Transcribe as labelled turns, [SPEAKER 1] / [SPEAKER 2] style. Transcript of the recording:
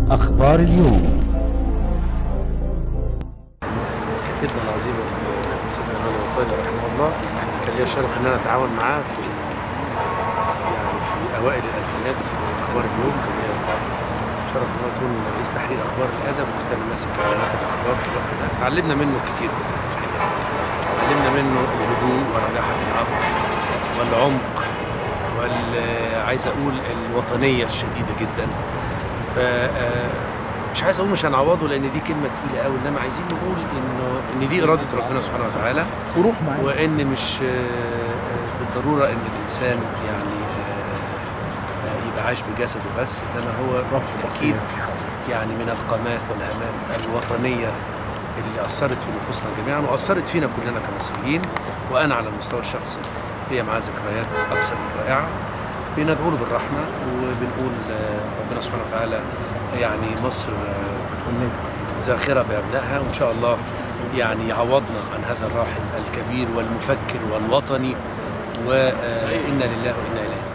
[SPEAKER 1] أخبار اليوم
[SPEAKER 2] جدا العظيم الاستاذ جمال الوطاني رحمه الله كان لي الشرف ان انا اتعاون معاه في يعني في اوائل الالفينات في اخبار اليوم كان لي شرف ان هو يكون رئيس تحرير اخبار الادب وكنت انا ماسك اعلانات الاخبار في الوقت ده اتعلمنا منه كتير كلنا في الحقيقه اتعلمنا منه الهدوء ورجاحه العقل والعمق وال عايز اقول الوطنيه الشديده جدا ف مش عايز اقول مش هنعوضه لان دي كلمه تقيله قوي انما عايزين نقول انه ان دي اراده ربنا سبحانه وتعالى
[SPEAKER 1] وروح معايا
[SPEAKER 2] وان مش آه، بالضروره ان الانسان يعني آه، يبقى عايش بجسده بس انما هو اكيد يعني من القامات والهامات الوطنيه اللي اثرت في نفوسنا جميعا واثرت فينا كلنا كمصريين وانا على المستوى الشخصي ليا معاه ذكريات اكثر من رائعه بندعو له بالرحمه وبنقول آه، ربنا سبحانه وتعالى يعني مصر آه، زاخرة بأبنائها وإن شاء الله يعني يعوضنا عن هذا الراحل الكبير والمفكر والوطني وإنا لله وإنا إليه